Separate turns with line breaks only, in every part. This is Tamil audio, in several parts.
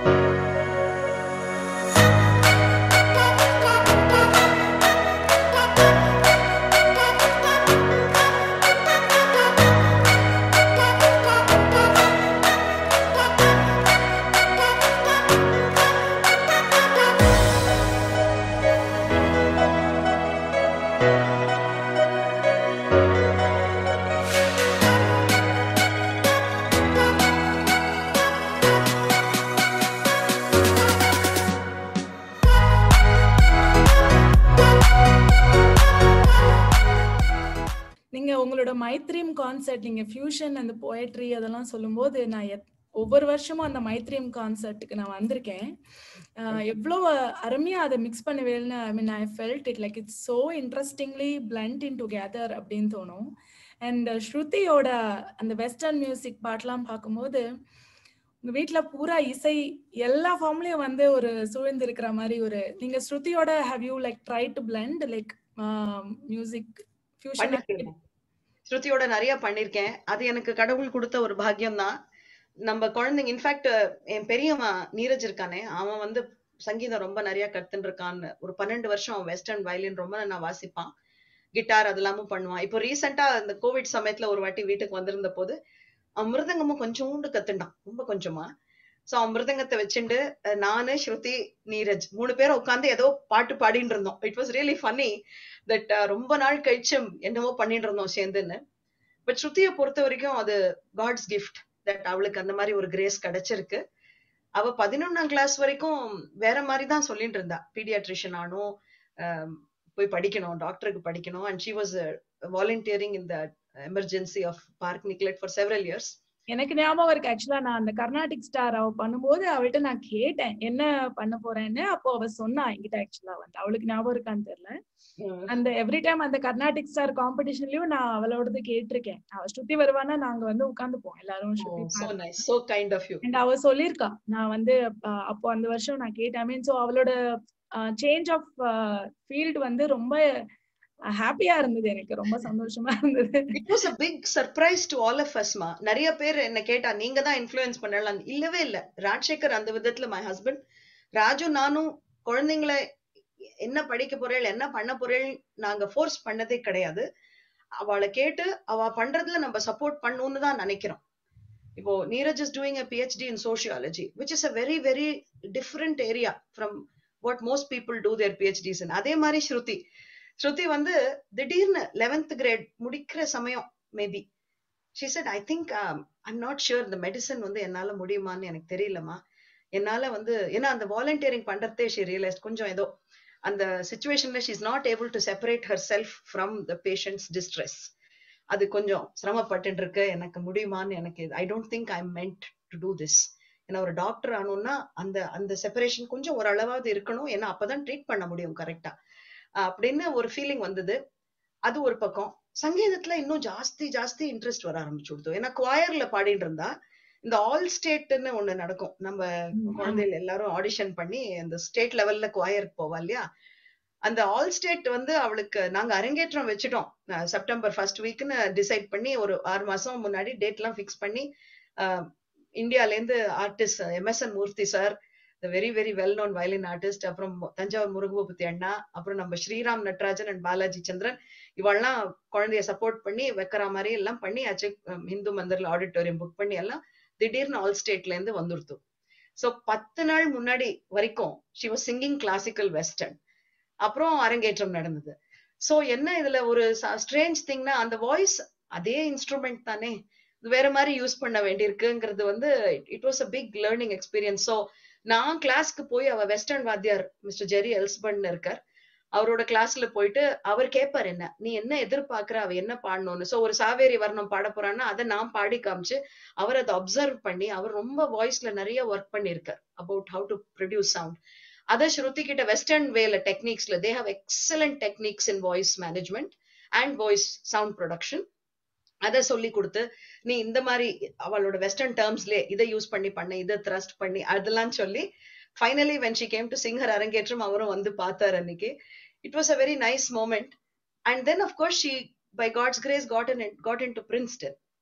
நீங்க உங்களோட மைத்ரீம் கான்சர்ட் நீங்க ஃபியூஷன் அந்த போயட்ரி அதெல்லாம் சொல்லும்போது நான் எத்- ஒவ்வொரு வருஷமும் அந்த மைத்ரீம் கான்சர்ட்டுக்கு நான் வந்திருக்கேன் ஆஹ் எவ்வளவு அருமையா அதை மிக்ஸ் பண்ணுவேன்னு I mean I felt it like it's so interestingly blend in together அப்படின்னு தோணும் அண்ட் ஸ்ருதியோட அந்த வெஸ்டர்ன் மியூசிக் பாட்டெல்லாம் பார்க்கும்போது உங்க வீட்ல பூரா இசை எல்லா ஃபார்ம்லயும் வந்து ஒரு சூழ்ந்து இருக்கிற மாதிரி ஒரு நீங்க ஸ்ருதியோட have you like try to blend like music fusion
பண்ணிருக்கேன் ஸ்ருதியோட நிறைய பண்ணிருக்கேன் அது எனக்கு கடவுள் கொடுத்த ஒரு பாக்கியம் தான் நம்ம குழந்தைங்க இன்ஃபேக்ட் என் பெரியவன் நீரஜ் இருக்கானே அவன் வந்து சங்கீதம் ரொம்ப நிறைய கத்துன்னு இருக்கான்னு ஒரு பன்னெண்டு வருஷம் அவன் வெஸ்டர்ன் வயலின் ரொம்ப நான் வாசிப்பான் கிட்டார் அதெல்லாமும் பண்ணுவான் இப்போ ரீசெண்டா இந்த கோவிட் சமயத்துல ஒரு வாட்டி வீட்டுக்கு வந்திருந்த போது அவன் மிருதங்கமும் கொஞ்சோண்டு கத்துண்டான் ரொம்ப கொஞ்சமா சோ அவன் மிருதங்கத்தை வச்சுண்டு அஹ், நானு ஸ்ருதி நீரஜ் மூணு பேரும் உட்காந்து ஏதோ பாட்டு பாடிட்டு இருந்தோம் it was really funny that ரொம்ப நாள் கழிச்சு என்னவோ பண்ணிட்டு இருந்தோம் சேர்ந்துன்னு பட் ஸ்ருதியை பொறுத்த வரைக்கும் அது காட்ஸ் கிஃப்ட் தட் அவளுக்கு அந்த மாதிரி ஒரு கிரேஸ் கிடைச்சிருக்கு அவ பதினொன்னாம் கிளாஸ் வரைக்கும் வேற மாதிரி தான் சொல்லிட்டு இருந்தா பீடியாட்ரிஷியன் ஆனும் ஆம், போய் படிக்கணும் டாக்டருக்கு படிக்கணும் and she was volunteering in the emergency of Park Nicollet for several years
எனக்கு ஞாபகம் இருக்கு ஆக்சுவலா நான் அந்த கர்நாடிக் ஸ்டார் அவ பண்ணும்போது அவள்கிட்ட நான் கேட்டேன் என்ன பண்ண போறேன்னு அப்போ அவ சொன்னா என்கிட்ட ஆக்சுவலா வந்து அவளுக்கு ஞாபகம் இருக்கான்னு தெரியல அந்த எவ்ரி டைம் அந்த கர்நாடிக் ஸ்டார் காம்படிஷன்லயும் நான் அவளோடது கேட்டிருக்கேன் அவ ஸ்ருதி வருவானா நாங்க வந்து உட்காந்துப்போம் எல்லாரும்
so
Shruti
nice so kind of you
and அவ சொல்லியிருக்கா நான் வந்து அஹ், அப்போ அந்த வருஷம் நான் கேட்டேன் மீன் ஸோ அவளோட சேஞ்ச் ஆஃப் ஃபீல்டு வந்து ரொம்ப ஹாப்பியா இருந்தது எனக்கு ரொம்ப சந்தோஷமா இருந்தது
it was a big surprise to all of அஸ்மா நிறைய பேர் என்ன கேட்டா நீங்க தான் இன்ஃப்ளூயன்ஸ் பண்ணலாம் இல்லவே இல்ல ராஜசேகர் அந்த விதத்துல மை ஹஸ்பண்ட் ராஜு நானும் குழந்தைங்களை என்ன படிக்க போறேள் என்ன பண்ண போறேள் நாங்க ஃபோர்ஸ் பண்ணதே கிடையாது அவளை கேட்டு அவ பண்றதுல நம்ம சப்போர்ட் பண்ணணும்னு தான் நினைக்கிறோம் இப்போ Neeraj is doing a PhD in sociology which is a very very different area from what most people do their PhDs அதே மாதிரி ஸ்ருதி ஸ்ருதி வந்து திடீர்னு லெவன்த் கிரேட் முடிக்கிற சமயம் maybe she said I think I'm not sure இந்த மெடிசன் வந்து என்னால முடியுமான்னு எனக்கு தெரியலமா என்னால வந்து ஏன்னா அந்த வாலண்டியரிங் பண்றதே ஷி ரியலைஸ் கொஞ்சம் ஏதோ அந்த சுச்சுவேஷன்ல she is not able to separate herself from the patients distress அது கொஞ்சம் சிரமப்பட்டு இருக்கு எனக்கு முடியுமான்னு எனக்கு I don't think I meant to do this ஏன்னா ஒரு டாக்டர் ஆகணும்னா அந்த அந்த செப்பரேஷன் கொஞ்சம் ஒரு அளவாவது இருக்கணும் ஏன்னா அப்பதான் ட்ரீட் பண்ண முடியும் கரெக்டா அப்படின்னு ஒரு ஃபீலிங் வந்தது அது ஒரு பக்கம் சங்கீதத்துல இன்னும் ஜாஸ்தி ஜாஸ்தி இன்ட்ரெஸ்ட் வர ஆரம்பிச்சு கொடுத்தோம் ஏன்னா குவாயர்ல பாடிட்டு இருந்தா இந்த ஆல் ஸ்டேட்னு ஒண்ணு நடக்கும் நம்ம குழந்தைகள் எல்லாரும் ஆடிஷன் பண்ணி அந்த ஸ்டேட் லெவல்ல குவாயருக்கு போவா இல்லையா அந்த ஆல் ஸ்டேட் வந்து அவளுக்கு நாங்க அரங்கேற்றம் வச்சுட்டோம் அஹ் செப்டம்பர் ஃபர்ஸ்ட் வீக்னு டிசைட் பண்ணி ஒரு ஆறு மாசம் முன்னாடி டேட் எல்லாம் ஃபிக்ஸ் பண்ணி அஹ், இந்தியால இருந்து artist MSN Murthy sir very very well known violin artist அப்புறம் தஞ்சாவூர் முருகபூபதி அண்ணா அப்புறம் நம்ம ஸ்ரீராம் நட்ராஜன் அண்ட் பாலாஜி சந்திரன் இவெல்லாம் குழந்தைய சப்போர்ட் பண்ணி வைக்கிற மாதிரி எல்லாம் பண்ணி ஆச்சு அஹ், இந்து மந்திரில் ஆடிட்டோரியம் புக் பண்ணி எல்லாம் திடீர்னு ஆல் ஸ்டேட்ல இருந்து வந்துருத்து சோ பத்து நாள் முன்னாடி வரைக்கும் she was singing classical western அப்புறம் அரங்கேற்றம் நடந்தது சோ என்ன இதுல ஒரு ஸ்ட்ரேஞ்ச் திங்னா அந்த வாய்ஸ் அதே இன்ஸ்ட்ருமெண்ட் தானே இது வேற மாதிரி யூஸ் பண்ண வேண்டியிருக்குங்கிறது வந்து it was a big learning experience so நான் கிளாஸ்க்கு போய் அவ வெஸ்டர்ன் வாத்தியார் மிஸ்டர் ஜெரி எல்ஸ்பன் இருக்கார் அவரோட கிளாஸ்ல போயிட்டு அவர் கேட்பார் என்ன நீ என்ன எதிர்பார்க்கற அவ என்ன பாடணும்னு சோ ஒரு சாவேரி வர்ணம் பாட போறான்னா அதை நான் பாடி காமிச்சு அவர் அதை அப்சர்வ் பண்ணி அவர் ரொம்ப வாய்ஸ்ல நிறைய ஒர்க் பண்ணியிருக்கார் about how to produce sound அதை ஸ்ருதி கிட்ட வெஸ்டர்ன் வேல டெக்னிக்ஸ்ல they have excellent techniques in voice management and voice sound production அதை சொல்லி கொடுத்து நீ இந்த மாதிரி அவளோட வெஸ்டர்ன் டேர்ம்ஸ்லயே இதை யூஸ் பண்ணி பண்ண இதை த்ரஸ்ட் பண்ணி அதெல்லாம் சொல்லி finally when she came to singer arangetram அவரும் வந்து பார்த்தார் அன்னைக்கு it was a very nice moment and then of course she by God's grace got in got in to Princeton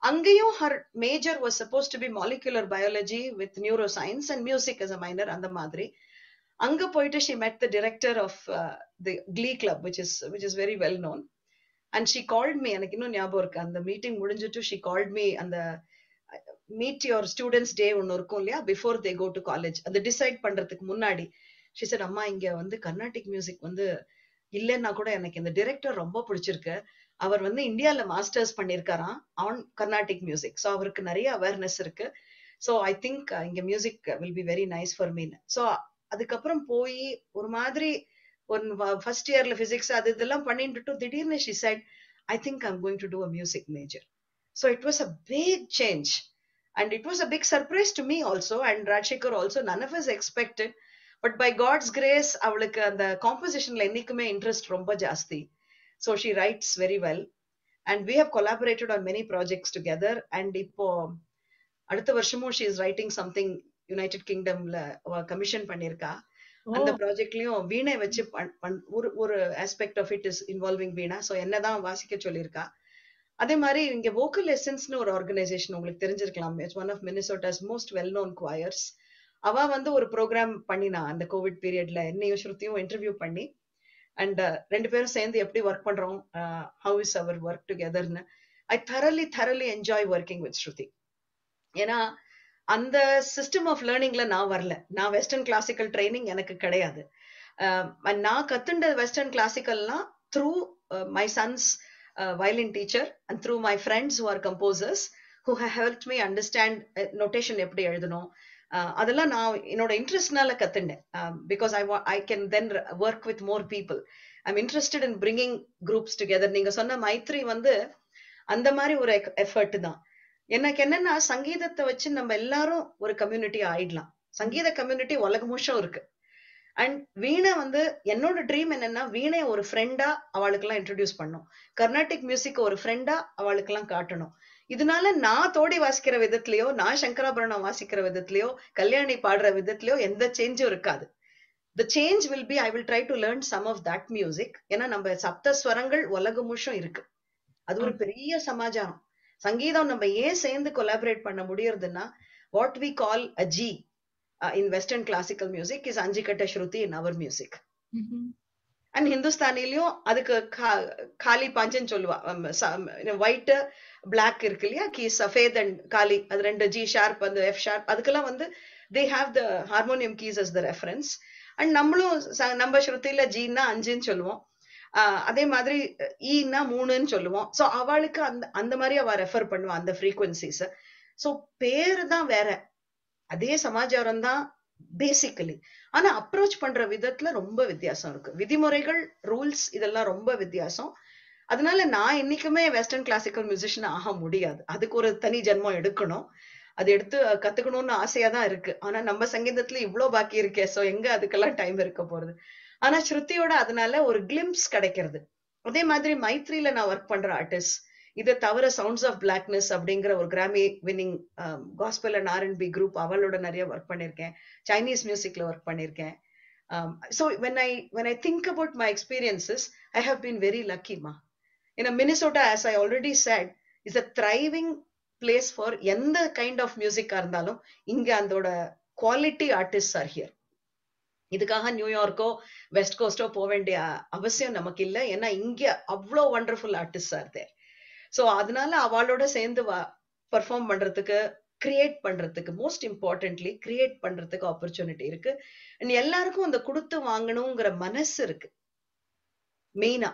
அங்கேயும் her major was supposed to be molecular biology with neuroscience and music as a minor அந்த மாதிரி அங்க போயிட்டு she met the director of the glee club which is which is very well known and she called me எனக்கு இன்னும் ஞாபகம் இருக்கு அந்த மீட்டிங் முடிஞ்சிட்டு ஷி கால்ட் மீ அந்த மீட் யுவர் ஸ்டூடெண்ட்ஸ் டே ஒன்னு இருக்கும் இல்லையா before they go to college அந்த டிசைட் பண்றதுக்கு முன்னாடி ஷி said அம்மா இங்க வந்து கர்நாடிக் மியூசிக் வந்து இல்லைன்னா கூட எனக்கு இந்த டிரெக்டர் ரொம்ப பிடிச்சிருக்கு அவர் வந்து இந்தியால மாஸ்டர்ஸ் பண்ணிருக்காராம் ஆன் கர்நாடிக் மியூசிக் ஸோ அவருக்கு நிறைய அவேர்னஸ் இருக்கு ஸோ ஐ திங்க் இங்க music will be very nice for mean so அதுக்கப்புறம் போய் ஒரு மாதிரி ஒன் ஃபர்ஸ்ட் இயர்ல பிசிக்ஸ் அது இதெல்லாம் பண்ணிட்டு திடீர்னு she said I think I'm going to do a music major so it was a big change and it was a big surprise to me also and Rajasekar also none of us expected but by God's grace அவளுக்கு அந்த காம்போசிஷன்ல என்னைக்குமே இன்ட்ரெஸ்ட் ரொம்ப ஜாஸ்தி so she writes very well and we have collaborated on many projects together and இப்போ அடுத்த வருஷமும் she is writing something United கிங்டம்ல commission பண்ணிருக்கா அந்த ப்ராஜெக்ட்லயும் வீணை வச்சு ஒரு ஒரு aspect of it is involving veena so என்னதான் வாசிக்க சொல்லியிருக்கா அதே மாதிரி இங்க வோக்கல் எசன்ஸ்னு ஒரு ஆர்கனைசேஷன் உங்களுக்கு தெரிஞ்சிருக்கலாம் it's one of Minnesota's most well known choirs அவ வந்து ஒரு ப்ரோக்ராம் பண்ணினா அந்த கோவிட் பீரியட்ல என்னையும் ஸ்ருதியும் இன்டர்வியூ பண்ணி அண்ட் ரெண்டு பேரும் சேர்ந்து எப்படி ஒர்க் பண்றோம் ஹவு இஸ் அவர் ஒர்க் டுகெதர்னு I thoroughly thoroughly enjoy working with Shruti ஏன்னா அந்த சிஸ்டம் ஆஃப் லேர்னிங்ல நான் வரல நான் வெஸ்டர்ன் கிளாசிக்கல் ட்ரைனிங் எனக்கு கிடையாது நான் கத்துண்ட வெஸ்டர்ன் கிளாசிக்கல்லாம் through my son's violin teacher and through my friends who are composers who help me understand notation எப்படி எழுதணும் அதெல்லாம் நான் என்னோட இன்ட்ரெஸ்ட்னால கத்துண்டேன் because I I can then work with more people I'm interested in bringing groups together நீங்க சொன்ன மைத்ரி வந்து அந்த மாதிரி ஒரு எஃபர்ட் தான் எனக்கு என்னன்னா சங்கீதத்தை வச்சு நம்ம எல்லாரும் ஒரு கம்யூனிட்டி ஆயிடலாம் சங்கீத கம்யூனிட்டி உலக முஷம் இருக்கு அண்ட் வீணை வந்து என்னோட ட்ரீம் என்னன்னா வீணை ஒரு ஃப்ரெண்டா அவளுக்கு எல்லாம் இன்ட்ரடியூஸ் பண்ணும் கர்நாடிக் மியூசிக் ஒரு ஃப்ரெண்டா அவளுக்கு எல்லாம் காட்டணும் இதனால நான் தோடி வாசிக்கிற விதத்திலயோ நான் சங்கராபரணம் வாசிக்கிற விதத்திலயோ கல்யாணி பாடுற விதத்திலயோ எந்த சேஞ்சும் இருக்காது the change will be I will try to learn some of that music ஏன்னா நம்ம சப்த ஸ்வரங்கள் உலக முஷம் இருக்கு அது ஒரு பெரிய சமாச்சாரம் சங்கீதம் நம்ம ஏன் சேர்ந்து கொலாபரேட் பண்ண முடியறதுன்னா what we call a G in western classical music is அஞ்சு கட்ட ஸ்ருதி இன் அவர் மியூசிக் அண்ட் ஹிந்துஸ்தானிலையும் அதுக்கு காலி பாஞ்சன்னு சொல்லுவா ஒயிட் பிளாக் இருக்கு இல்லையா கீ சஃபேத் அண்ட் காலி அது ரெண்டு ஜி ஷார்ப் அந்த எஃப் ஷார்ப் அதுக்கெல்லாம் வந்து they have the harmonium keys as the reference and நம்மளும் நம்ம ஸ்ருதியில ஜின்னா அஞ்சுன்னு சொல்லுவோம் அதே மாதிரி ஈன்னா மூணுன்னு சொல்லுவோம் ஸோ அவளுக்கு அந்த அந்த மாதிரி அவ ரெஃபர் பண்ணுவா அந்த ஃப்ரீக்வன்சிஸ் ஸோ பேரு தான் வேற அதே சமாச்சாரம் தான் பேசிக்கலி ஆனா அப்ரோச் பண்ற விதத்துல ரொம்ப வித்தியாசம் இருக்கு விதிமுறைகள் ரூல்ஸ் இதெல்லாம் ரொம்ப வித்தியாசம் அதனால நான் என்னைக்குமே வெஸ்டர்ன் கிளாசிக்கல் மியூசிஷியன் ஆக முடியாது அதுக்கு ஒரு தனி ஜென்மம் எடுக்கணும் அது எடுத்து கத்துக்கணும்னு ஆசையா தான் இருக்கு ஆனா நம்ம சங்கீதத்துல இவ்வளவு பாக்கி இருக்கே சோ எங்க அதுக்கெல்லாம் டைம் இருக்க போறது ஆனா ஸ்ருதியோட அதனால ஒரு கிளிம்ஸ் கிடைக்கிறது அதே மாதிரி மைத்ரியில நான் ஒர்க் பண்ற ஆர்டிஸ்ட் இதை தவிர சவுண்ட்ஸ் ஆஃப் பிளாக்னஸ் அப்படிங்கிற ஒரு Grammy winning gospel and R and B group அவளோட நிறைய ஒர்க் பண்ணியிருக்கேன் சைனீஸ் மியூசிக்ல ஒர்க் பண்ணியிருக்கேன் so when I when I think about my experiences I have been very லக்கிமா in Minnesota as I already said is a thriving place for எந்த கைண்ட் ஆஃப் மியூசிக்கா இருந்தாலும் இங்க அதோட குவாலிட்டி ஆர்டிஸ்ட் ஆர் ஹியர் இதுக்காக நியூயார்க்கோ வெஸ்ட் கோஸ்டோ போக வேண்டிய அவசியம் நமக்கு இல்லை ஏன்னா இங்க அவ்வளோ wonderful artist are there so அதனால அவளோட சேர்ந்து பர்ஃபார்ம் பண்றதுக்கு கிரியேட் பண்றதுக்கு மோஸ்ட் இம்பார்ட்டன்ட்லி கிரியேட் பண்றதுக்கு ஆப்பர்ச்சுனிட்டி இருக்கு அண்ட் எல்லாருக்கும் அந்த கொடுத்து வாங்கணுங்கிற மனசு இருக்கு மெயினா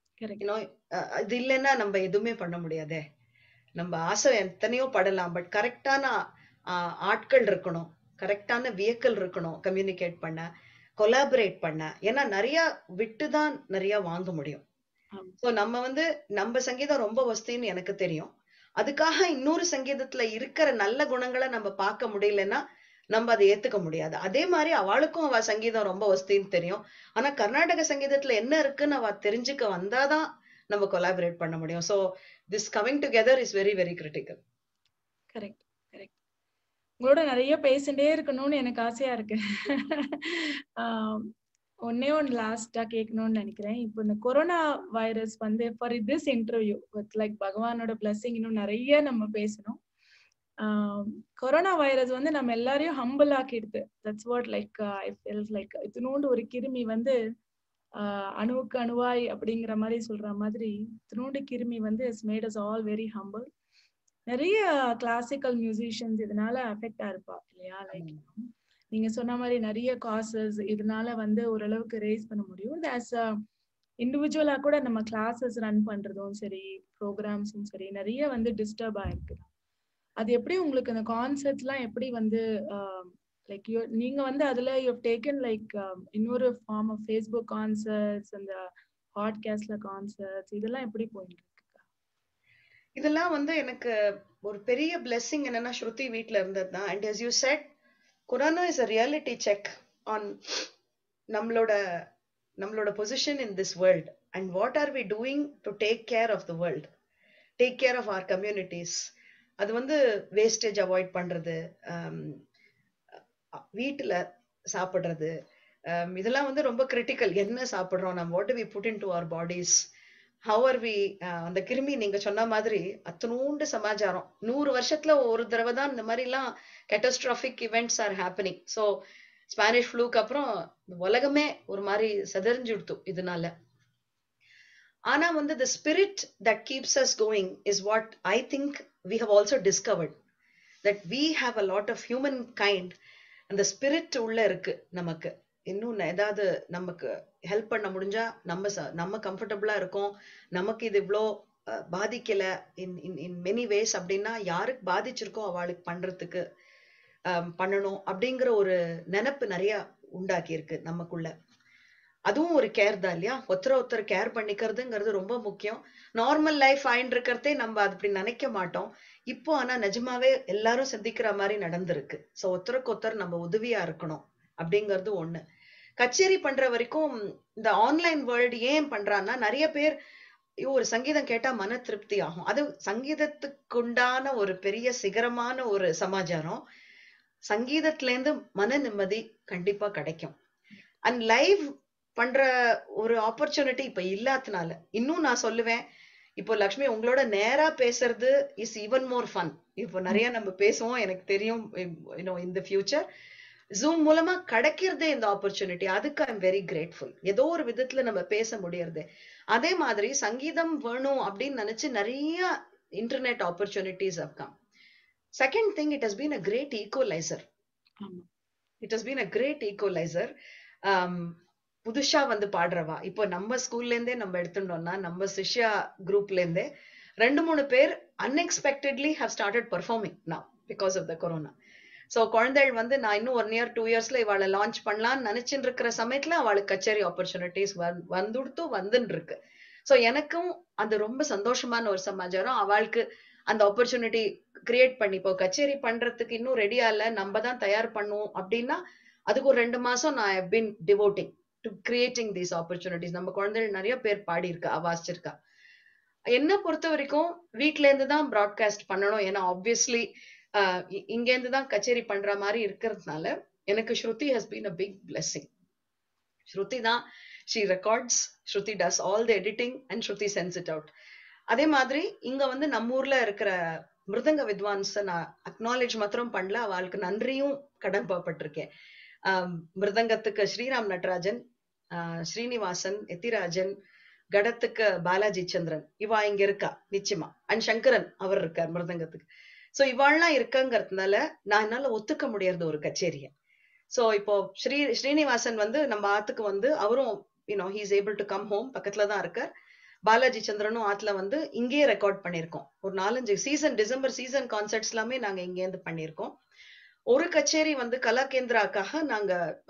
இது இல்லைன்னா நம்ம எதுவுமே பண்ண முடியாதே நம்ம ஆசை எத்தனையோ படலாம் பட் கரெக்டான ஆட்கள் இருக்கணும் கரெக்டான வியக்கல் இருக்கணும் கம்யூனிகேட் பண்ண கொலாபரேட் பண்ண ஏன்னா நிறைய விட்டு தான் நிறைய வாங்க முடியும் சோ நம்ம வந்து நம்ம சங்கீதம் ரொம்ப வசதின்னு எனக்கு தெரியும் அதுக்காக இன்னொரு சங்கீதத்துல இருக்கிற நல்ல குணங்களை நம்ம பார்க்க முடியலன்னா நம்ம அதை ஏத்துக்க முடியாது அதே மாதிரி அவளுக்கும் அவ சங்கீதம் ரொம்ப வசதின்னு தெரியும் ஆனா கர்நாடக சங்கீதத்துல என்ன இருக்குன்னு அவ தெரிஞ்சுக்க வந்தாதான் நம்ம கொலாபரேட் பண்ண முடியும் so this coming together is very very critical
correct correct உங்களோட நிறைய பேசிட்டே இருக்கணும்னு எனக்கு ஆசையா இருக்கு ஒன்னே ஒன்று லாஸ்டா கேட்கணும்னு நினைக்கிறேன் இப்போ இந்த கொரோனா வைரஸ் வந்து for this interview with like பகவானோட பிளஸிங் இன்னும் நிறைய நம்ம பேசணும் கொரோனா வைரஸ் வந்து நம்ம எல்லாரையும் ஹம்பிள் ஆக்கிடுது that's what like I feel like இத்தினோண்டு ஒரு கிருமி வந்து அணுவுக்கு அணுவாய் அப்படிங்கிற மாதிரி சொல்ற மாதிரி இத்தினோண்டு கிருமி வந்து it's made us all very humble நிறைய கிளாசிக்கல் மியூசிஷியன்ஸ் இதனால அஃபெக்ட் ஆயிருப்பா இல்லையா லைக் நீங்க சொன்ன மாதிரி நிறைய காசஸ் இதனால வந்து ஓரளவுக்கு ரேஸ் பண்ண முடியும் ஆஸ் இண்டிவிஜுவலா கூட நம்ம கிளாஸஸ் ரன் பண்றதும் சரி ப்ரோக்ராம்ஸும் சரி நிறைய வந்து டிஸ்டர்ப் ஆயிருக்கு அது எப்படி உங்களுக்கு அந்த கான்செப்ட்லாம் எப்படி வந்து லைக் யூ நீங்க வந்து அதுல யூ டேக்கன் லைக் இன்னொரு ஃபார்ம் ஆஃப் ஃபேஸ்புக் கான்சர்ட்ஸ் அந்த பாட்காஸ்ட்ல கான்சர்ட்ஸ் இதெல்லாம் எப்படி போயிட்டு இருக்கு
இதெல்லாம் வந்து எனக்கு ஒரு பெரிய பிளெஸ்ஸிங் என்னன்னா ஸ்ருதி வீட்ல இருந்தது தான் and as you said corona is a reality check on நம்மளோட நம்மளோட position in this world and what are we doing to take care of the world take care of our communities அது வந்து வேஸ்டேஜ் அவாய்ட் பண்றது வீட்டுல சாப்பிடுறது இதெல்லாம் வந்து ரொம்ப கிரிட்டிக்கல் என்ன சாப்பிடுறோம் நம்ம what we put into our bodies how are we அந்த கிருமி நீங்க சொன்ன மாதிரி அத்தனூண்டு சமாச்சாரம் நூறு வருஷத்துல ஒரு தடவை தான் இந்த மாதிரி எல்லாம் catastrophic events are happening so Spanish ஃப்ளூக்கு அப்புறம் உலகமே ஒரு மாதிரி செதறிஞ்சுடுத்து இதனால ஆனா வந்து the spirit that keeps us going is what I think we have also discovered that we have a lot of humankind அந்த ஸ்பிரிட் உள்ள இருக்கு நமக்கு இன்னும் ஏதாவது நமக்கு ஹெல்ப் பண்ண முடிஞ்சா நம்ம நம்ம கம்ஃபர்டபுளா இருக்கோம் நமக்கு இது இவ்வளோ பாதிக்கல இன் இன் இன் மெனி வேஸ் அப்படின்னா யாருக்கு பாதிச்சிருக்கோ அவளுக்கு பண்றதுக்கு பண்ணணும் அப்படிங்கிற ஒரு நினப்பு நிறைய உண்டாக்கி இருக்கு நமக்குள்ள அதுவும் ஒரு கேர் தான் இல்லையா ஒருத்தர ஒருத்தர் கேர் பண்ணிக்கிறதுங்கிறது ரொம்ப முக்கியம் நார்மல் லைஃப் ஆயின்னு இருக்கிறதே நம்ம அது அப்படி நினைக்க மாட்டோம் இப்போ ஆனா நிஜமாவே எல்லாரும் சிந்திக்கிற மாதிரி நடந்திருக்கு சோ ஒருத்தருக்கு ஒருத்தர் நம்ம உதவியா இருக்கணும் அப்படிங்கிறது ஒண்ணு கச்சேரி பண்ற வரைக்கும் இந்த ஆன்லைன் வேர்ல்டு ஏன் பண்றான்னா நிறைய பேர் ஐயோ ஒரு சங்கீதம் கேட்டா மன திருப்தி ஆகும் அது சங்கீதத்துக்குண்டான ஒரு பெரிய சிகரமான ஒரு சமாச்சாரம் சங்கீதத்துல இருந்து மன நிம்மதி கண்டிப்பா கிடைக்கும் அண்ட் லைவ் பண்ற ஒரு ஆப்பர்ச்சுனிட்டி இப்ப இல்லாதனால இன்னும் நான் சொல்லுவேன் இப்போ லக்ஷ்மி உங்களோட நேரா பேசுறது இஸ் ஈவன் மோர் ஃபன் இப்போ நிறைய நம்ம பேசுவோம் எனக்கு தெரியும் இந்த ஃபியூச்சர் ஜூம் மூலமா கிடைக்கிறதே இந்த ஆப்பர்ச்சுனிட்டி அதுக்கு ஐம் வெரி கிரேட்ஃபுல் ஏதோ ஒரு விதத்துல நம்ம பேச முடியறது அதே மாதிரி சங்கீதம் வேணும் அப்படின்னு நினைச்சு நிறைய internet opportunities come second thing it has been a great equaliser it has been a great equaliser புதுசா வந்து பாடுறவா இப்போ நம்ம ஸ்கூல்ல இருந்தே நம்ம எடுத்துட்டோம்னா நம்ம சிஷ்யா குரூப்ல இருந்தே ரெண்டு மூணு பேர் அன்எக்ஸ்பெக்டட்லி ஹவ் ஸ்டார்டட் பர்ஃபார்மிங் நான் because of the corona so குழந்தைகள் வந்து நான் இன்னும் ஒன் இயர் டூ இயர்ஸ்ல இவாளை லான்ச் பண்ணலாம்னு நினைச்சுட்டு இருக்கிற சமயத்துல அவளுக்கு கச்சேரி ஆப்பர்ச்சுனிட்டிஸ் வந்துடுத்து வந்துன்னு இருக்கு ஸோ எனக்கும் அது ரொம்ப சந்தோஷமான ஒரு சமாச்சாரம் அவளுக்கு அந்த ஆப்பர்ச்சுனிட்டி கிரியேட் பண்ணி இப்போ கச்சேரி பண்றதுக்கு இன்னும் ரெடியா இல்ல நம்ம தான் தயார் பண்ணுவோம் அப்படின்னா அதுக்கு ஒரு ரெண்டு மாசம் நான் have been devoting to creating these opportunities நம்ம குழந்தைகள் நிறைய பேர் பாடியிருக்கா வாசிச்சிருக்கா என்ன பொறுத்த வரைக்கும் வீட்ல இருந்து தான் ப்ராட்காஸ்ட் பண்ணணும் ஏன்னா ஆப்வியஸ்லி இங்க இருந்து தான் கச்சேரி பண்ற மாதிரி இருக்கிறதுனால எனக்கு Shruti has been a big blessing Shruti தான் she records Shruti does all the editing and Shruti sends it out அதே மாதிரி இங்க வந்து நம்ம ஊர்ல இருக்கிற மிருதங்க வித்வான்ஸ நான் அக்னாலேஜ் மாத்திரம் பண்ணல அவளுக்கு நன்றியும் கடன்பட்டிருக்கேன் மிருதங்கத்துக்கு ஸ்ரீராம் நடராஜன் ஸ்ரீனிவாசன் எத்திராஜன் கடத்துக்கு பாலாஜி சந்திரன் இவா இங்க இருக்கா நிச்சயமா அண்ட் சங்கரன் அவர் இருக்கார் மிருதங்கத்துக்கு சோ இவாள்லாம் இருக்கங்கிறதுனால நான் என்னால ஒத்துக்க முடியறது ஒரு கச்சேரிய சோ இப்போ ஸ்ரீ ஸ்ரீனிவாசன் வந்து நம்ம ஆத்துக்கு வந்து அவரும் you know he's able to come home பக்கத்துல தான் இருக்கார் பாலாஜி சந்திரனும் ஆத்துல வந்து இங்கேயே ரெக்கார்ட் பண்ணிருக்கோம் ஒரு நாலஞ்சு சீசன் டிசம்பர் சீசன் கான்சர்ட்ஸ் எல்லாமே நாங்க இங்கேருந்து பண்ணிருக்கோம் ஒரு கச்சேரி வந்து கலாகேந்திராக்காக நாங்க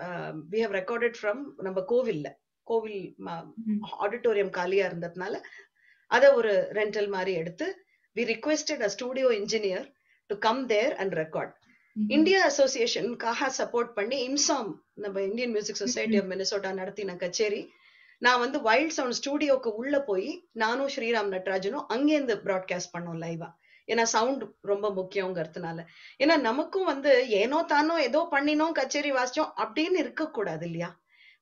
வி ஹவ் ரெக்கார்டட் ஃப்ரம் நம்ம கோவில்ல கோவில் ஆடிட்டோரியம் காலியா இருந்ததுனால அத ஒரு ரெண்டல் மாதிரி எடுத்து we requested a studio engineer to come there and record India அசோசியேஷனுக்காக சப்போர்ட் பண்ணி இம்சாம் நம்ம Indian music society of Minnesota நடத்தின கச்சேரி நான் வந்து வைல்ட் சவுண்ட் ஸ்டூடியோக்கு உள்ள போய் நானும் ஸ்ரீராம் நட்ராஜனும் அங்கேருந்து ப்ராட்காஸ்ட் பண்ணோம் லைவா ஏன்னா சவுண்ட் ரொம்ப முக்கியங்கிறதுனால ஏன்னா நமக்கும் வந்து ஏனோ தானோ ஏதோ பண்ணினோம் கச்சேரி வாசிச்சோம் அப்படின்னு இருக்க கூடாது இல்லையா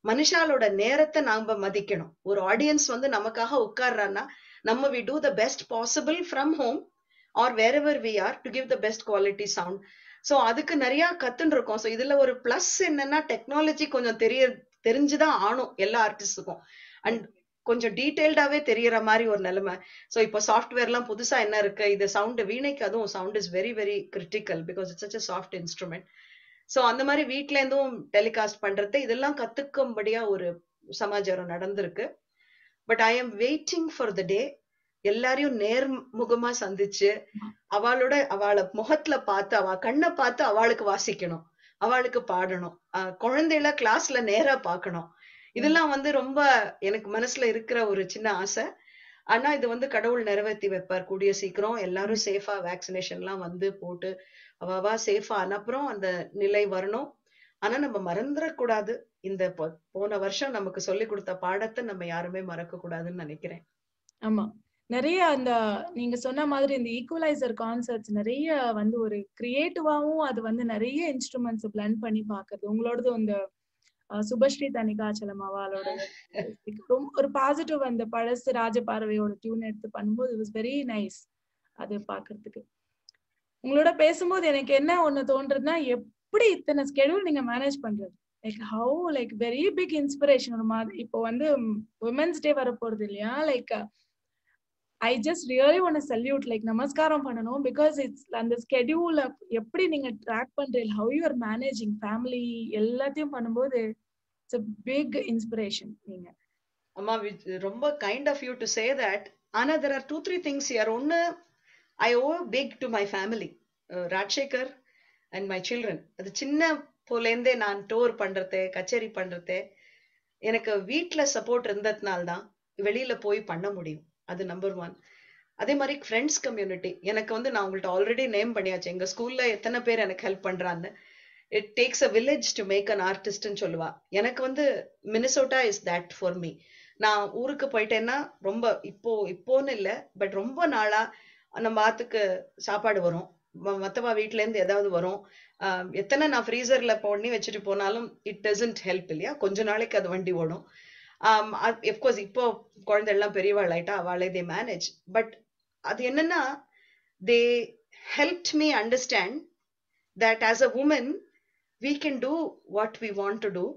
மனுஷாலோட நேரத்தை நாம மதிக்கணும் ஒரு ஆடியன்ஸ் வந்து நமக்காக உட்கார்றான்னா நம்ம we do the best possible from home or wherever we are to give the best quality sound so அதுக்கு நிறைய கத்துன்னு இருக்கோம் ஸோ இதுல ஒரு பிளஸ் என்னன்னா டெக்னாலஜி கொஞ்சம் தெரிய தெரிஞ்சுதான் ஆணும் எல்லா ஆர்டிஸ்டுக்கும் அண்ட் கொஞ்சம் டீடைல்டாவே தெரியற மாதிரி ஒரு நிலைமை ஸோ இப்போ சாஃப்ட்வேர்லாம் புதுசா என்ன இருக்கு இது சவுண்ட் வீணைக்கு அதுவும் sound is very very critical because it's such a soft instrument so அந்த மாதிரி வீட்ல இருந்தும் டெலிகாஸ்ட் பண்றது இதெல்லாம் கத்துக்கும்படியா ஒரு சமாச்சாரம் நடந்திருக்கு but I am waiting for the day எல்லாரையும் நேர்முகமா சந்திச்சு அவளோட அவளை முகத்துல பார்த்து அவ கண்ணை பார்த்து அவளுக்கு வாசிக்கணும் அவளுக்கு பாடணும் அஹ் குழந்தைகள கிளாஸ்ல நேரா பார்க்கணும் இதெல்லாம் வந்து ரொம்ப எனக்கு மனசுல இருக்கிற ஒரு சின்ன ஆசை ஆனா இது வந்து கடவுள் நிறைவேற்றி வைப்பார் கூடிய சீக்கிரம் எல்லாரும் சேஃபா வேக்சினேஷன் எல்லாம் வந்து போட்டு அவவா சேஃபா அனுப்புறோம் அந்த நிலை வரணும் ஆனா நம்ம மறந்துடக்கூடாது இந்த பொ- போன வருஷம் நமக்கு சொல்லி கொடுத்த பாடத்தை நம்ம யாருமே மறக்க கூடாதுன்னு நினைக்கிறேன்
ஆமா நிறைய அந்த நீங்க சொன்ன மாதிரி இந்த ஈக்குவலைசர் கான்செப்ட்ஸ் நிறைய வந்து ஒரு கிரியேட்டிவாவும் அது வந்து நிறைய இன்ஸ்ட்ருமெண்ட்ஸ் பிளண்ட் பண்ணி பாக்குறது உங்களோடது இந்த அஹ், சுபஸ்ரீ தனிகாச்சலம் அவளோட ரொம்ப ஒரு பாசிட்டிவ் அந்த பழசு ராஜபார்வையோட டியூன் எடுத்து பண்ணும்போது இட் வாஸ் வெரி நைஸ் அது பாக்குறதுக்கு உங்களோட பேசும்போது எனக்கு என்ன ஒண்ணு தோன்றதுன்னா எப்படி இத்தனை ஸ்கெடியூல் நீங்க மேனேஜ் பண்றது like how like very big inspiration ஒரு மாதிரி இப்போ வந்து உமன்ஸ் டே வர போறது இல்லையா like I just really want salute like நமஸ்காரம் பண்ணணும் பிகாஸ் இட்ஸ் அந்த ஸ்கெடியூல எப்படி நீங்க ட்ராக் பண்றீங்க how you are managing family எல்லாத்தையும் பண்ணும்போது இட்ஸ் அ பிக் இன்ஸ்பிரேஷன் நீங்க
அம்மா வி- ரொம்ப kind of you to say that ஆனா there are two three things here ஒன்னு I owe big to my family Rajasekar and my children அது சின்ன போலேருந்தே நான் டூர் பண்றது கச்சேரி பண்றது எனக்கு வீட்ல சப்போர்ட் இருந்ததுனால தான் வெளியில போய் பண்ண முடியும் அது நம்பர் ஒன் அதே மாதிரி ஃப்ரெண்ட்ஸ் கம்யூனிட்டி எனக்கு வந்து நான் உங்கள்ட்ட ஆல்ரெடி நேம் பண்ணியாச்சு எங்க ஸ்கூல்ல எத்தனை பேர் எனக்கு ஹெல்ப் பண்றான்னு it takes a village to make an ஆர்டிஸ்ட்னு சொல்லுவா எனக்கு வந்து Minnesota is that for me நான் ஊருக்கு போயிட்டேன்னா ரொம்ப இப்போ இப்போன்னு இல்லை பட் ரொம்ப நாளா நம்ம ஆத்துக்கு சாப்பாடு வரும் ம- மத்தவா வீட்ல இருந்து ஏதாவது வரும் ஆஹ் எத்தனை நான் ஃப்ரீசர்ல பண்ணி வச்சுட்டு போனாலும் இட் டசன்ட் ஹெல்ப் இல்லையா கொஞ்ச நாளைக்கு அது வண்டி ஓடும் எஃப்கோர்ஸ் இப்போ குழந்தை எல்லாம் பெரியவாள் ஆயிட்டா அவளே தே மேனேஜ் பட் அது என்னன்னா they help me understand that as a woman we can do what we want to do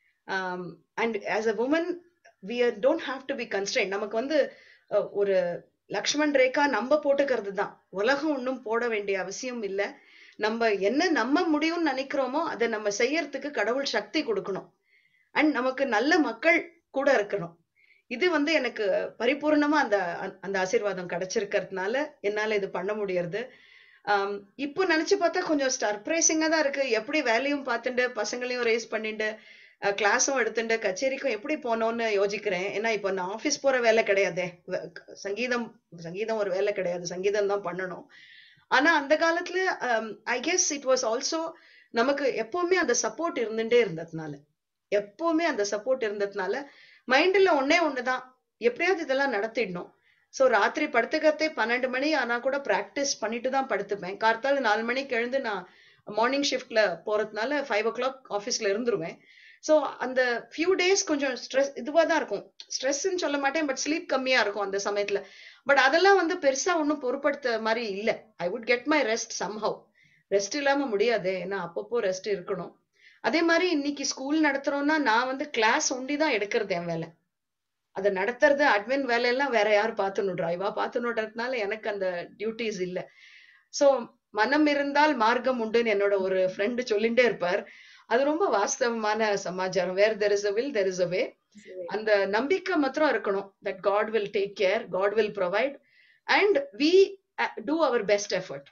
um, and as a woman we are, don't have to be constrained நமக்கு வந்து அஹ், ஒரு லக்ஷ்மண் ரேகா நம்ம போட்டுக்கிறது தான் உலகம் ஒன்றும் போட வேண்டிய அவசியம் இல்லை நம்ம என்ன நம்ம முடியும்னு நினைக்கிறோமோ அதை நம்ம செய்யறதுக்கு கடவுள் சக்தி கொடுக்கணும் அண்ட் நமக்கு நல்ல மக்கள் கூட இருக்கணும் இது வந்து எனக்கு பரிபூர்ணமா அந்த அந்த- அந்த ஆசீர்வாதம் கிடைச்சிருக்கிறதுனால என்னால இது பண்ண முடியறது ஆம், இப்போ நினைச்சு பார்த்தா கொஞ்சம் சர்ப்ரைசிங்கா தான் இருக்கு எப்படி வேலையும் பார்த்துட்டு பசங்களையும் ரேஸ் பண்ணிட்டு கிளாஸும் எடுத்துட்டு கச்சேரிக்கும் எப்படி போனோம்னு யோசிக்கிறேன் ஏன்னா இப்போ நான் ஆபீஸ் போற வேலை கிடையாதே வ- சங்கீதம் சங்கீதம் ஒரு வேலை கிடையாது சங்கீதம் தான் பண்ணணும் ஆனா அந்த காலத்துல I guess it was also நமக்கு எப்பவுமே அந்த சப்போர்ட் இருந்துட்டே இருந்ததுனால எப்பவுமே அந்த சப்போர்ட் இருந்ததுனால மைண்ட்ல ஒண்ணே ஒண்ணுதான் எப்படியாவது இதெல்லாம் நடத்திடணும் சோ ராத்திரி படுத்துக்கிறதே பன்னெண்டு மணி ஆனா கூட பிராக்டிஸ் பண்ணிட்டு தான் படுத்துப்பேன் கார்த்தால நாலு மணிக்கு எழுந்து நான் மார்னிங் ஷிஃப்ட்ல போறதுனால ஃபைவ் ஓ கிளாக் ஆஃபீஸ்ல இருந்துருவேன் சோ அந்த ஃபியூ டேஸ் கொஞ்சம் ஸ்ட்ரெஸ் இதுவா தான் இருக்கும் ஸ்ட்ரெஸ்ன்னு சொல்ல மாட்டேன் பட் ஸ்லீப் கம்மியா இருக்கும் அந்த சமயத்துல பட் அதெல்லாம் வந்து பெருசா ஒன்றும் பொருட்படுத்த மாதிரி இல்ல I would get my rest somehow rest இல்லாம முடியாது ஏன்னா அப்பப்போ ரெஸ்ட் இருக்கணும் அதே மாதிரி இன்னைக்கு ஸ்கூல் நடத்துறோம்னா நான் வந்து கிளாஸ் ஒண்டி தான் எடுக்கிறது என் வேலை அதை நடத்துறது அட்மின் வேலையெல்லாம் வேற யார் பார்த்துனுடுறா இவா பார்த்துனுடுறதுனால எனக்கு அந்த டியூட்டிஸ் இல்ல சோ மனம் இருந்தால் மார்க்கம் உண்டுன்னு என்னோட ஒரு ஃப்ரெண்டு சொல்லிட்டே இருப்பார் அது ரொம்ப வாஸ்தவமான சமாச்சாரம் where there is a will there is a way அந்த நம்பிக்கை மாத்திரம் இருக்கணும் that God will take care God will provide and we do our best effort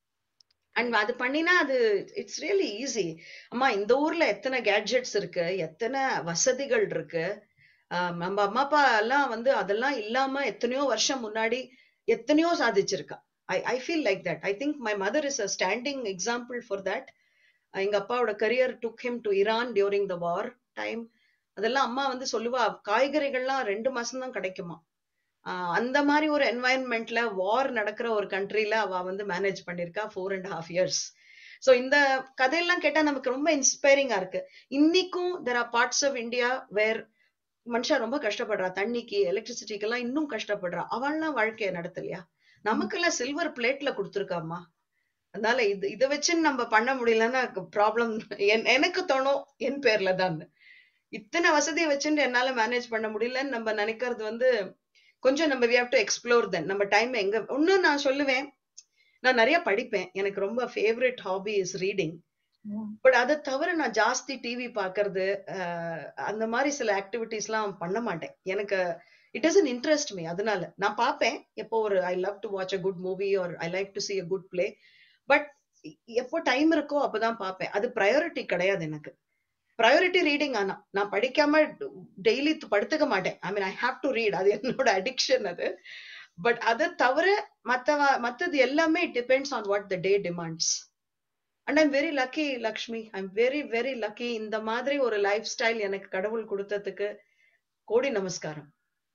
and அது பண்ணினா அது இட்ஸ் ரியலி ஈஸி அம்மா இந்த ஊர்ல எத்தனை கேட்ஜெட்ஸ் இருக்கு எத்தனை வசதிகள் இருக்கு ஆஹ் நம்ம அம்மா அப்பா எல்லாம் வந்து அதெல்லாம் இல்லாம எத்தனையோ வருஷம் முன்னாடி எத்தனையோ சாதிச்சிருக்கா I I feel like that I think my mother is a standing example for that எங்க அப்பாவோட career took him to Iran during the war time அதெல்லாம் அம்மா வந்து சொல்லுவா காய்கறிகள்லாம் ரெண்டு மாசம் தான் கிடைக்குமா ஆஹ் அந்த மாதிரி ஒரு என்வாயன்மெண்ட்ல வார் நடக்கிற ஒரு கண்ட்ரில அவ வந்து மேனேஜ் பண்ணிருக்கா four and half years so இந்த கதையெல்லாம் கேட்டா நமக்கு ரொம்ப இன்ஸ்பைரிங்கா இருக்கு இன்னைக்கும் there are parts of India where மனுஷா ரொம்ப கஷ்டப்படுறா தண்ணிக்கு எலக்ட்ரிசிட்டிக்கு எல்லாம் இன்னும் கஷ்டப்படுறா அவள்லாம் வாழ்க்கைய நடத்தலையா நமக்கெல்லாம் சில்வர் பிளேட்ல கொடுத்துருக்காம்மா அதனால இது இதை வச்சு நம்ம பண்ண முடியலன்னா ப்ராப்ளம் எனக்கு தோணும் என் பேர்ல தான் இத்தனை வசதியை வச்சுட்டு என்னால மேனேஜ் பண்ண முடியலன்னு நம்ம நினைக்கிறது வந்து கொஞ்சம் நம்ம we have to explore then நம்ம டைம் எங்க இன்னும் நான் சொல்லுவேன் நான் நிறைய படிப்பேன் எனக்கு ரொம்ப favourite hobby is reading but அதை தவிர நான் ஜாஸ்தி டிவி பாக்குறது அந்த மாதிரி சில ஆக்டிவிட்டிஸ் எல்லாம் பண்ண மாட்டேன் எனக்கு இட் டசன் இன்ட்ரெஸ்ட் மீ அதனால நான் பார்ப்பேன் எப்போ ஒரு I love to watch a good movie or I like to see a good play but எப்போ டைம் இருக்கோ அப்பதான் பார்ப்பேன் அது ப்ரையாரிட்டி கிடையாது எனக்கு ப்ரையாரிட்டி ரீடிங் ஆனா நான் படிக்காம டெய்லி படுத்துக்க மாட்டேன் I mean I have to read அது என்னோட அடிக்ஷன் அது பட் அதை தவிர மத்த மத்தது எல்லாமே depends on what the day demands and I'm very lucky Lakshmi I'm very very lucky இந்த மாதிரி ஒரு லைஃப் ஸ்டைல் எனக்கு கடவுள் கொடுத்ததுக்கு கோடி நமஸ்காரம்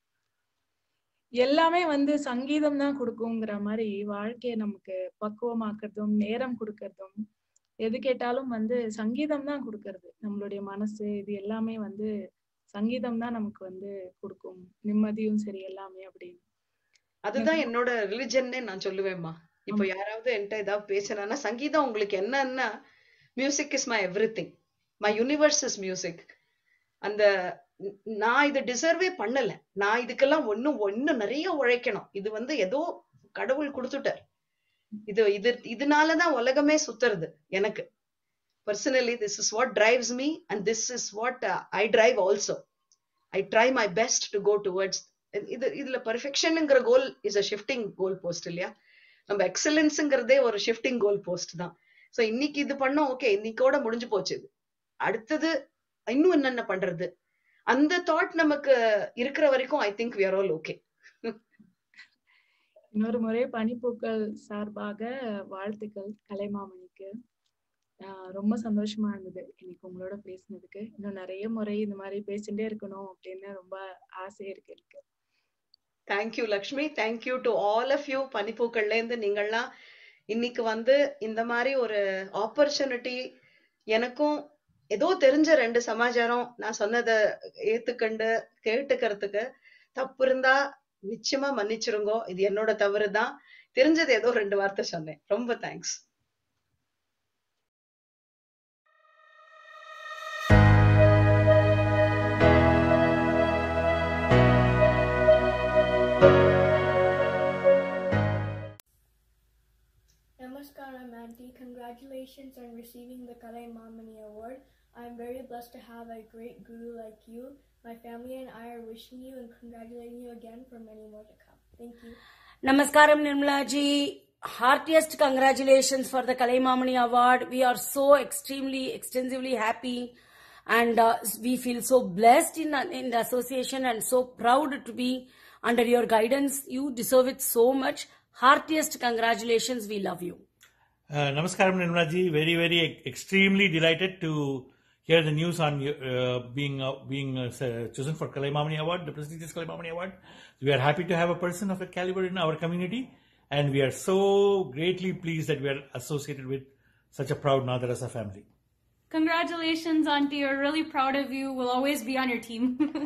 எல்லாமே வந்து சங்கீதம் தான் கொடுக்குங்கிற மாதிரி வாழ்க்கைய நமக்கு பக்குவமாக்குறதும் நேரம் கொடுக்கறதும் எது கேட்டாலும் வந்து சங்கீதம் தான் கொடுக்கறது நம்மளுடைய மனசு இது எல்லாமே வந்து சங்கீதம் தான் நமக்கு வந்து கொடுக்கும் நிம்மதியும் சரி எல்லாமே அப்படின்னு
அதுதான் என்னோட ரிலிஜன்னே நான் சொல்லுவேன்மா இப்போ யாராவது என்கிட்ட ஏதாவது பேசினா சங்கீதம் உங்களுக்கு என்னன்னா music is my everything my universe is music அந்த நான் இது டிசர்வே பண்ணல நான் இதுக்கெல்லாம் ஒன்னும் ஒன்னும் நிறைய உழைக்கணும் இது வந்து ஏதோ கடவுள் கொடுத்துட்டார் இது இது இதனாலதான் உலகமே சுத்துறது எனக்கு personally this is what drives me and this is what I drive also I try my best to go towards இது இதுல பர்ஃபெக்ஷனுங்கிற goal is a shifting goal post இல்லையா நம்ம எக்ஸலன்ஸுங்கிறதே ஒரு ஷிஃப்டிங் கோல் போஸ்ட் தான் சோ இன்னைக்கு இது பண்ணோம் ஓகே இன்னைக்கோட முடிஞ்சு போச்சு இது அடுத்தது இன்னும் என்னென்ன பண்றது அந்த தாட் நமக்கு இருக்கிற வரைக்கும் I think we are all okay
இன்னொரு முறை பனிப்பூக்கள் சார்பாக வாழ்த்துக்கள் கலைமாமணிக்கு ரொம்ப சந்தோஷமா இருந்தது இன்னைக்கு உங்களோட பேசினதுக்கு இன்னும் நிறைய முறை இந்த மாதிரி பேசிட்டே இருக்கணும் அப்படின்னு ரொம்ப ஆசை இருக்கு எனக்கு
thank you Lakshmi thank you to all of you பனிப்பூக்கள்ல இருந்து நீங்கள்லாம் இன்னைக்கு வந்து இந்த மாதிரி ஒரு ஆப்பர்ச்சுனிட்டி எனக்கும் ஏதோ தெரிஞ்ச ரெண்டு சமாச்சாரம் நான் சொன்னதை ஏத்துக்கண்டு கேட்டுக்கிறதுக்கு தப்பு இருந்தா நிச்சயமா மன்னிச்சிருங்கோ இது என்னோட தவறு தான் தெரிஞ்சது ஏதோ ரெண்டு வார்த்தை சொன்னேன் ரொம்ப thanks
Namaskaram, Auntie. Congratulations on receiving the Kalai Mamani Award. I am very blessed to have a great guru like you. My family and I are wishing you and congratulating you again for many more to come. Thank you.
Namaskaram, Nirmala ji. Heartiest congratulations for the Kalaimamani Award. We are so extremely, extensively happy and uh, we feel so blessed in, in the association and so proud to be under your guidance. You deserve it so much. Heartiest congratulations. We love you.
Uh, namaskaram, Nirmala ji. Very, very extremely delighted to hear the news on uh, being uh, being uh, chosen for Kalaimamani Award, the prestigious Kalaimamani Award. We are happy to have a person of that caliber in our community, and we are so greatly pleased that we are associated with such a proud Nadarasa family.
Congratulations, Auntie. We're really proud of you. We'll always be on your team.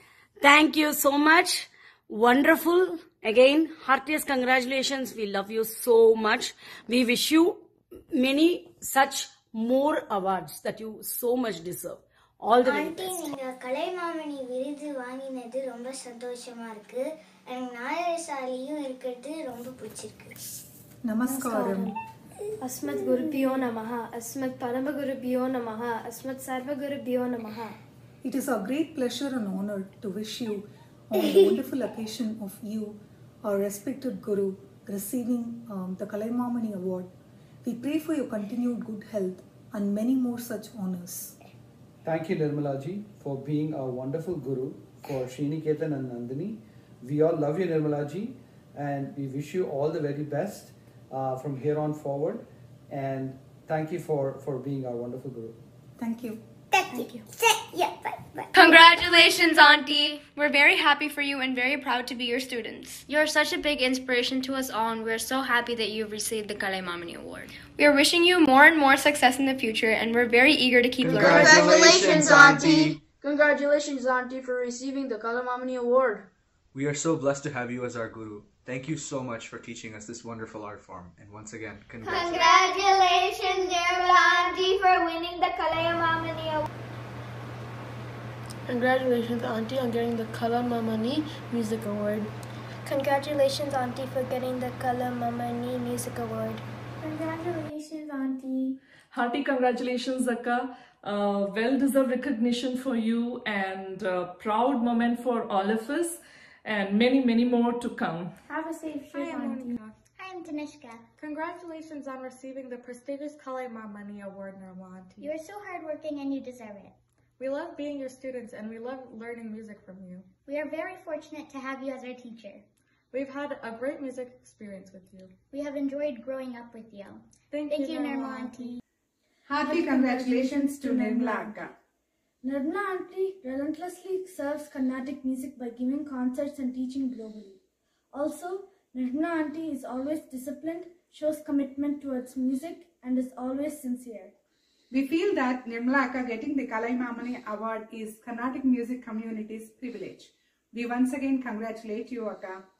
Thank you so much. Wonderful. Again, heartiest congratulations. We love you so much. We wish you many such more awards that you so much deserve. All the very
auntie
best.
நீங்க கலைமாமணி விருது வாங்கினது ரொம்ப சந்தோஷமா இருக்கு எனக்கு நாயசாலியும் இருக்கிறது ரொம்ப பிடிச்சிருக்கு
நமஸ்காரம்
अस्मत् गुरुभ्यो नमः अस्मत् परमगुरुभ्यो नमः अस्मत् सर्वगुरुभ्यो नमः
It is our great pleasure and honor to wish you on the wonderful occasion of you, our respected Guru, receiving um, the Kalaimamani Award. We pray for your continued good health and many more such honors.
Thank you, Nirmala ji, for being our wonderful guru for Sriniketan and Nandini. We all love you, Nirmala ji, and we wish you all the very best uh, from here on forward. And thank you for, for being our wonderful guru.
Thank you.
Thank you. Yeah, bye, bye.
Congratulations, Auntie. We're very happy for you and very proud to be your students.
You're such a big inspiration to us all, and we're so happy that you've received the Kalai Mamani Award.
We are wishing you more and more success in the future, and we're very eager to keep learning.
Congratulations, Auntie.
Congratulations, Auntie, for receiving the Kalamamani Award.
We are so blessed to have you as our guru. Thank you so much for teaching us this wonderful art form. And once again, congratulations.
Congratulations, Nirmala Auntie, for winning the Kalayamamani Award.
Congratulations, Auntie, on getting the Kala Mamani Music Award.
Congratulations, Auntie, for getting the Kalamamani Music Award.
Congratulations, Auntie.
Hearty congratulations, Akka. Uh, well deserved recognition for you and uh, proud moment for all of us, and many, many more to come.
Have a safe
Hi,
trip,
I'm
Auntie.
Monica.
Hi, I'm Tanishka.
Congratulations on receiving the prestigious Kalai Mamani Award, Nirmala Auntie.
You are so hardworking and you deserve it.
We love being your students and we love learning music from you.
We are very fortunate to have you as our teacher.
We've had a great music experience with you.
We have enjoyed growing up with you.
Thank,
Thank
you,
you,
Nirmala
Nirmala
Auntie.
Auntie.
Hearty congratulations to Nirmala Akka.
Nirmala Auntie relentlessly serves Carnatic music by giving concerts and teaching globally. Also, Nirmala Auntie is always disciplined, shows commitment towards music, and is always sincere.
We feel that Nirmala Akka getting the Kalai Mamani Award is Carnatic music community's privilege. We once again congratulate you, Akka.